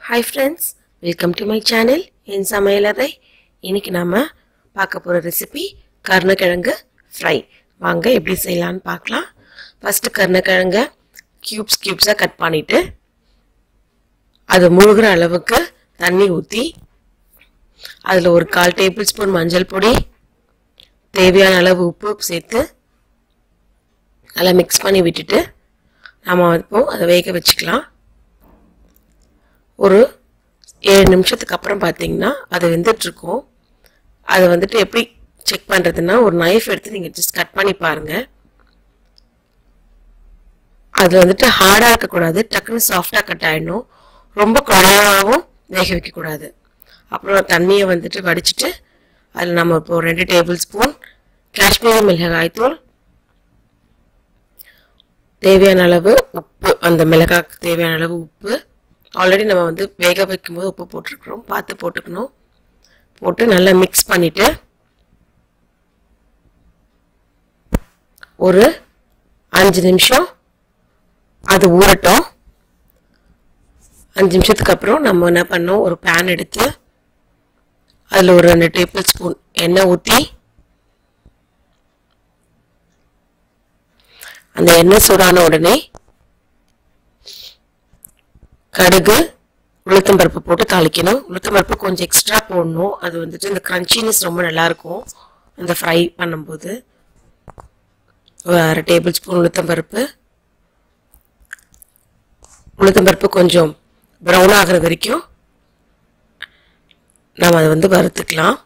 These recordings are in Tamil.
hi friends welcome to my channel என் சமையலறை இன்னைக்கு நாம பார்க்க போகிற ரெசிபி கருணக்கிழங்கு ஃப்ரை வாங்க எப்படி செய்யலான்னு பார்க்கலாம் ஃபஸ்ட்டு கருணக்கிழங்க க்யூப்ஸ் க்யூப்ஸாக கட் பண்ணிவிட்டு அது முழுகிற அளவுக்கு தண்ணி ஊற்றி அதில் ஒரு கால் டேபிள் ஸ்பூன் மஞ்சள் பொடி தேவையான அளவு உப்பு சேர்த்து நல்லா மிக்ஸ் பண்ணி விட்டுட்டு நம்ம இப்போ அதை வேக வச்சுக்கலாம் ஒரு ஏழு நிமிஷத்துக்கு அப்புறம் பார்த்தீங்கன்னா அது வெந்துட்டுருக்கும் அதை வந்துட்டு எப்படி செக் பண்ணுறதுன்னா ஒரு நைஃப் எடுத்து நீங்கள் ஜஸ்ட் கட் பண்ணி பாருங்கள் அது வந்துட்டு ஹார்டாக இருக்கக்கூடாது டக்குன்னு சாஃப்டாக கட் ஆகிடணும் ரொம்ப குழையாகவும் வேக வைக்கக்கூடாது அப்புறம் தண்ணியை வந்துட்டு வடிச்சிட்டு அதில் நம்ம இப்போ ரெண்டு டேபிள் ஸ்பூன் காஷ்மீரி மிளகாய் தூள் தேவையான அளவு உப்பு அந்த மிளகாய்க்கு தேவையான அளவு உப்பு ஆல்ரெடி நம்ம வந்து வேக வைக்கும்போது உப்பு போட்டிருக்கிறோம் பார்த்து போட்டுக்கணும் போட்டு நல்லா மிக்ஸ் பண்ணிவிட்டு ஒரு அஞ்சு நிமிஷம் அது ஊறட்டும் அஞ்சு நிமிஷத்துக்கு அப்புறம் நம்ம என்ன பண்ணோம் ஒரு பேன் எடுத்து அதில் ஒரு ரெண்டு டேபிள் ஸ்பூன் எண்ணெய் ஊற்றி அந்த எண்ணெய் சூடான உடனே கடுகு உளுத்தம்பருப்பு போட்டு தாளிக்கணும் உளுத்தம்பருப்பு கொஞ்சம் எக்ஸ்ட்ரா போடணும் அது வந்துட்டு இந்த க்ரன்ச்சினஸ் ரொம்ப நல்லாயிருக்கும் அந்த ஃப்ரை பண்ணும்போது ஒரு அரை டேபிள் ஸ்பூன் உளுத்தம்பருப்பு உளுத்தம்பருப்பு கொஞ்சம் ப்ரௌன் ஆகிற வரைக்கும் நாம் அதை வந்து வறுத்துக்கலாம்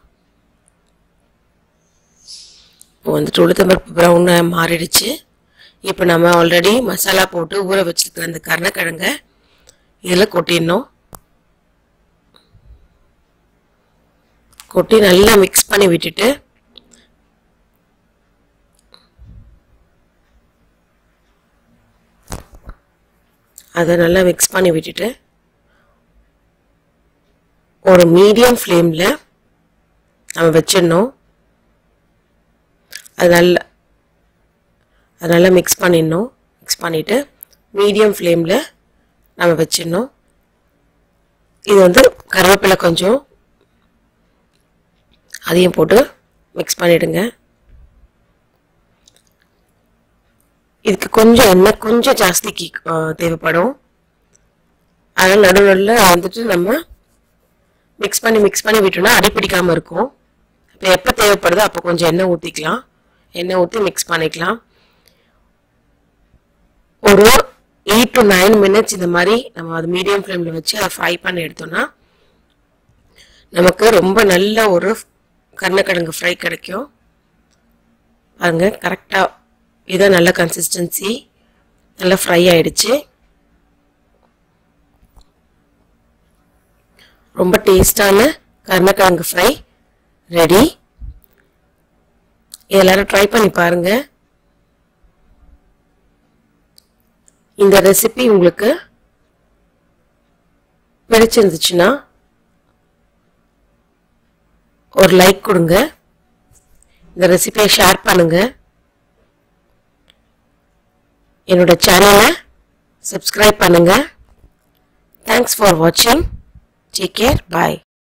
இப்போ வந்துட்டு உளுத்தம்பருப்பு ப்ரௌனாக மாறிடுச்சு இப்போ நம்ம ஆல்ரெடி மசாலா போட்டு ஊற வச்சுருக்கிற அந்த கருணக்கிழங்க இதில் கொட்டிடணும் கொட்டி நல்லா மிக்ஸ் பண்ணி விட்டுட்டு அதை நல்லா மிக்ஸ் பண்ணி விட்டுட்டு ஒரு மீடியம் ஃப்ளேமில் நம்ம வச்சிடணும் அது நல்லா அது நல்லா மிக்ஸ் பண்ணிடணும் மிக்ஸ் பண்ணிவிட்டு மீடியம் ஃப்ளேமில் நம்ம வச்சிடணும் இது வந்து கருவேப்பிலை கொஞ்சம் அதையும் போட்டு மிக்ஸ் பண்ணிவிடுங்க இதுக்கு கொஞ்சம் எண்ணெய் கொஞ்சம் ஜாஸ்திக்கு தேவைப்படும் அதனால் நடு நடுவில் வந்துட்டு நம்ம மிக்ஸ் பண்ணி மிக்ஸ் பண்ணி விட்டோம்னா அடிப்பிடிக்காமல் இருக்கும் இப்போ எப்போ தேவைப்படுதோ அப்போ கொஞ்சம் எண்ணெய் ஊற்றிக்கலாம் எண்ணெய் ஊற்றி மிக்ஸ் பண்ணிக்கலாம் ஒரு எயிட் டு நைன் மினிட்ஸ் இந்த மாதிரி நம்ம அது மீடியம் ஃப்ளேமில் வச்சு அதை ஃப்ரை பண்ணி எடுத்தோம்னா நமக்கு ரொம்ப நல்ல ஒரு கருணக்கிழங்கு ஃப்ரை கிடைக்கும் பாருங்க கரெக்டாக இதான் நல்ல கன்சிஸ்டன்சி நல்லா ஃப்ரை ஆயிடுச்சு ரொம்ப டேஸ்டான கருணக்கிழங்கு ஃப்ரை ரெடி எல்லாரும் ட்ரை பண்ணி பாருங்கள் இந்த ரெசிபி உங்களுக்கு பிடிச்சிருந்துச்சுன்னா ஒரு லைக் கொடுங்க இந்த ரெசிபியை ஷேர் பண்ணுங்க என்னோட சேனலை சப்ஸ்கிரைப் பண்ணுங்க தேங்க்ஸ் ஃபார் வாட்சிங் டேக் கேர் பாய்